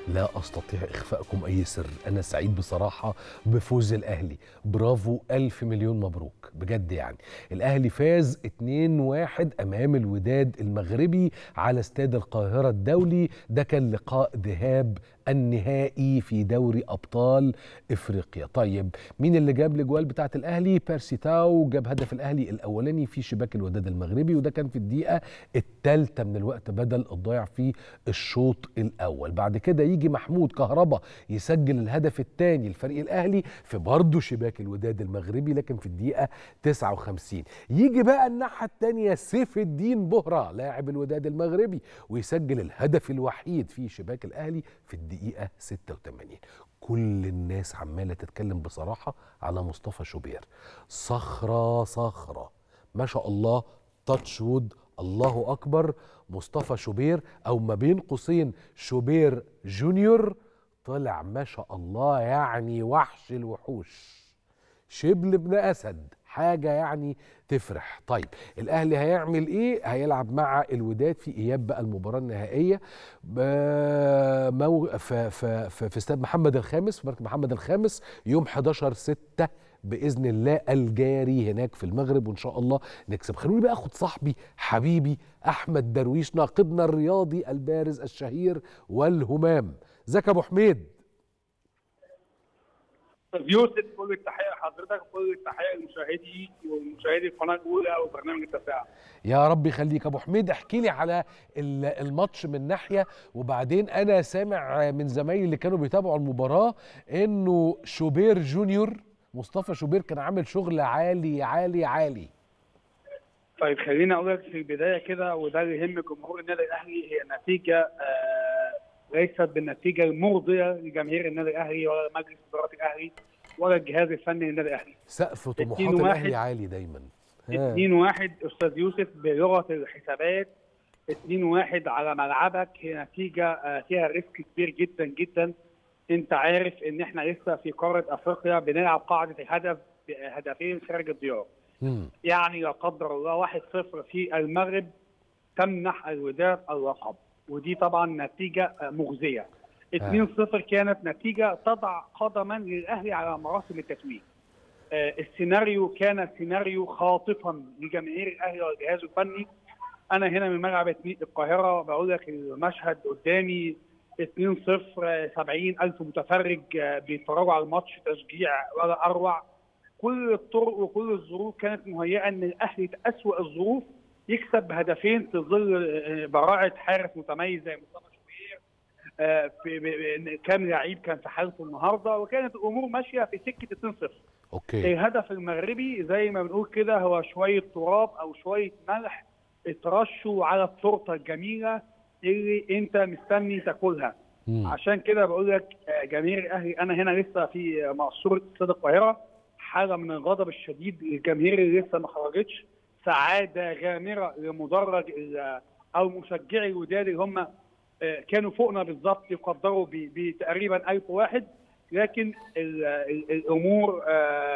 لا استطيع اخفائكم اي سر انا سعيد بصراحه بفوز الاهلي برافو الف مليون مبروك بجد يعني الاهلي فاز 2-1 امام الوداد المغربي على استاد القاهره الدولي ده كان لقاء ذهاب النهائي في دوري ابطال افريقيا طيب مين اللي جاب الاجوال بتاعه الاهلي بيرسي تاو جاب هدف الاهلي الاولاني في شباك الوداد المغربي وده كان في الدقيقه الثالثه من الوقت بدل الضايع في الشوط الاول بعد كده يجي محمود كهربا يسجل الهدف الثاني للفريق الاهلي في برضه شباك الوداد المغربي لكن في الدقيقه 59 يجي بقى الناحيه الثانيه سيف الدين بهره لاعب الوداد المغربي ويسجل الهدف الوحيد في شباك الاهلي في الدقيقه 86 كل الناس عماله تتكلم بصراحه على مصطفى شوبير صخره صخره ما شاء الله تاتش وود الله اكبر مصطفى شوبير او ما بين قوسين شوبير جونيور طلع ما شاء الله يعني وحش الوحوش شبل ابن اسد حاجه يعني تفرح طيب الاهلي هيعمل ايه هيلعب مع الوداد في اياب بقى المباراه النهائيه مو في في في, في استاد محمد الخامس في مركز محمد الخامس يوم 11 6 باذن الله الجاري هناك في المغرب وان شاء الله نكسب خلوني بقى اخد صاحبي حبيبي احمد درويش ناقدنا الرياضي البارز الشهير والهمام ازيك يا ابو حميد يوسف كل التحيه لحضرتك وكل التحيه لمشاهدي ومشاهدي القناه الاولى وبرنامج التساعد يا رب يخليك ابو حميد احكي لي على الماتش من ناحيه وبعدين انا سامع من زمايلي اللي كانوا بيتابعوا المباراه انه شوبير جونيور مصطفى شوبير كان عامل شغل عالي عالي عالي طيب خليني اقول لك في البدايه كده وده اللي يهم جمهور النادي الاهلي هي نتيجه آه ليست بالنتيجه المرضيه لجماهير النادي الاهلي ولا مجلس اداره الاهلي ولا الجهاز الفني للنادي الاهلي سقف طموحات الاهلي عالي دايما 2 1 استاذ يوسف بلغه الحسابات 2 1 على ملعبك هي نتيجه فيها ريسك كبير جدا جدا انت عارف ان احنا لسه في قاره افريقيا بنلعب قاعده الهدف هدفين خارج الديار يعني لا قدر الله 1-0 في المغرب تمنح الوداد اللقب ودي طبعا نتيجه مخزيه 2-0 كانت نتيجه تضع قدما للاهلي على مراسم التتويج السيناريو كان سيناريو خاطفا لجماهير الاهلي والجهاز الفني انا هنا من ملعب القاهره بقول لك المشهد قدامي 2-0 70 ألف متفرج بيتفرجوا على الماتش تشجيع ولا أروع كل الطرق وكل الظروف كانت مهيئة أن الأهلي أسوأ الظروف يكسب بهدفين في ظل براعة حارس متميز زي مصطفى شوبير كام لعيب كان في حالته النهارده وكانت الامور ماشيه في سكه 2-0 اوكي الهدف المغربي زي ما بنقول كده هو شويه تراب او شويه ملح اترشوا على التورته الجميله اللي انت مستني تاكلها مم. عشان كده بقول لك جماهير الاهلي انا هنا لسه في مقصوره استاد القاهره حاله من الغضب الشديد للجماهير اللي لسه ما خرجتش سعاده غامره لمدرج او مشجعي الوداد اللي هم كانوا فوقنا بالظبط يقدروا بتقريبا 1000 واحد لكن ال ال الامور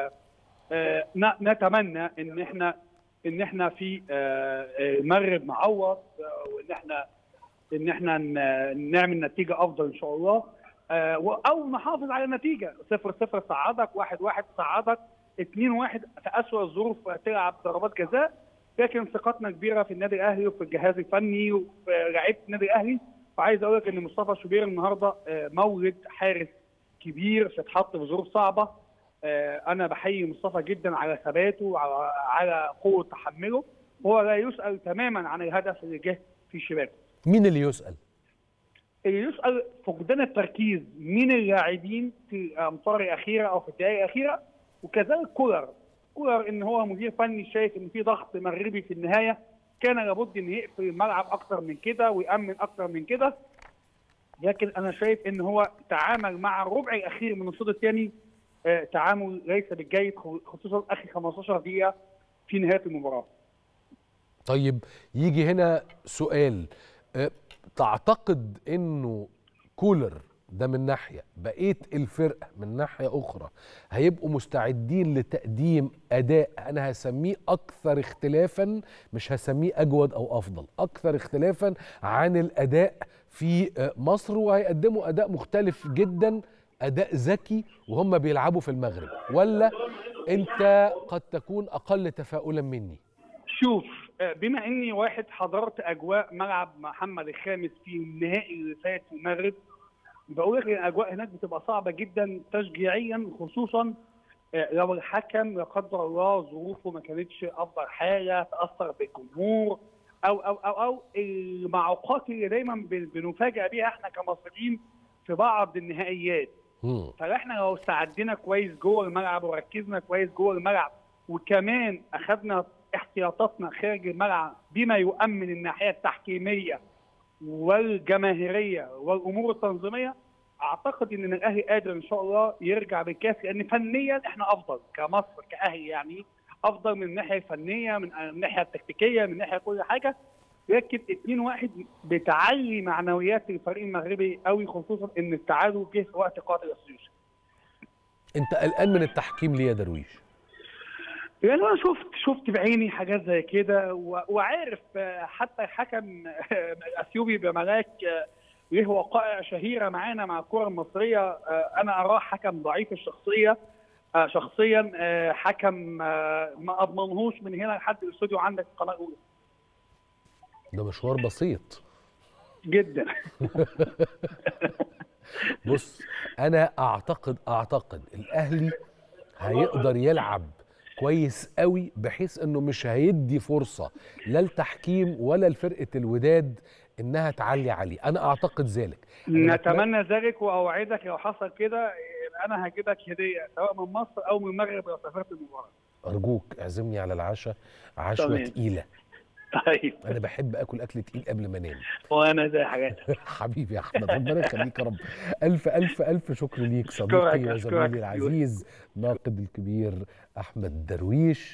نتمنى ان احنا ان احنا في المغرب نعوض وان احنا ان احنا نعمل نتيجه افضل ان شاء الله او نحافظ على النتيجه 0 0 صعدك 1 1 صعدك 2 1 في اسوء الظروف تلعب ضربات جزاء لكن ثقتنا كبيره في النادي الاهلي وفي الجهاز الفني وفي لعيبه النادي الاهلي وعايز اقول لك ان مصطفى شوبير النهارده مولد حارس كبير اتحط في ظروف صعبه انا بحيي مصطفى جدا على ثباته وعلى على قوه تحمله هو لا يسال تماما عن الهدف اللي جه في شباكه مين اللي يسال؟ اللي يسال فقدان التركيز من اللاعبين في الامطار الاخيره او في الدقائق الاخيره وكذلك كولر كولر ان هو مدير فني شايف ان في ضغط مغربي في النهايه كان لابد ان يقفل الملعب اكتر من كده ويامن اكتر من كده لكن انا شايف ان هو تعامل مع الربع الاخير من الشوط الثاني آه تعامل ليس بالجيد خصوصا اخر 15 دقيقه في نهايه المباراه. طيب يجي هنا سؤال أه تعتقد انه كولر ده من ناحيه بقيه الفرقه من ناحيه اخرى هيبقوا مستعدين لتقديم اداء انا هسميه اكثر اختلافا مش هسميه اجود او افضل اكثر اختلافا عن الاداء في آه، مصر وهيقدموا اداء مختلف جدا اداء ذكي وهم بيلعبوا في المغرب ولا انت قد تكون اقل تفاؤلا مني شوف آه، بما اني واحد حضرت اجواء ملعب محمد الخامس في النهائي اللي فات في المغرب بقول لك ان الاجواء هناك بتبقى صعبه جدا تشجيعيا خصوصا آه، لو الحكم لا قدر الله ظروفه ما كانتش افضل حاجه تاثر بالجمهور او او او او المعوقات اللي دايما بن- بنفاجئ بيها احنا كمصريين في بعض النهائيات مم. فاحنا لو استعدينا كويس جوه الملعب وركزنا كويس جوه الملعب وكمان اخذنا احتياطاتنا خارج الملعب بما يؤمن الناحيه التحكيميه والجماهيريه والامور التنظيميه اعتقد ان الاهلي قادر ان شاء الله يرجع بالكاس لان فنيا احنا افضل كمصر كاهلي يعني افضل من الناحيه الفنيه من الناحيه التكتيكيه من ناحيه كل حاجه لكن 2-1 بتعلي معنويات الفريق المغربي قوي خصوصا ان التعادل جه في وقت قاتل السيوف انت قلقان من التحكيم ليه يا درويش يعني انا شفت شفت بعيني حاجات زي كده و- وعارف آه، حتى الحكم الاثيوبي بملاك آه، له وقائع شهيره معانا مع الكره المصريه آه، انا اراه حكم ضعيف الشخصيه آه، شخصيا آه، حكم آه، ما اضمنهوش من هنا لحد الاستوديو عندك في القناه الاولى ده مشوار بسيط جدا بص انا اعتقد اعتقد الاهلي هيقدر يلعب كويس قوي بحيث انه مش هيدي فرصه لا التحكيم ولا لفرقه الوداد انها تعلي عليه انا اعتقد ذلك أنا نتمنى ذلك واوعدك لو حصل كده آه، انا هجيبك هديه سواء من مصر او من المغرب لو سافرت المباراه ارجوك اعزمني على العشاء عشوه تمام. تقيله طيب انا بحب اكل اكل تقيل قبل ما انام وانا زي حاجاتك حبيبي يا احمد ربنا يخليك يا رب الف الف الف شكر ليك صديقي أشكرك، وزميلي أشكرك. العزيز ناقد الكبير احمد درويش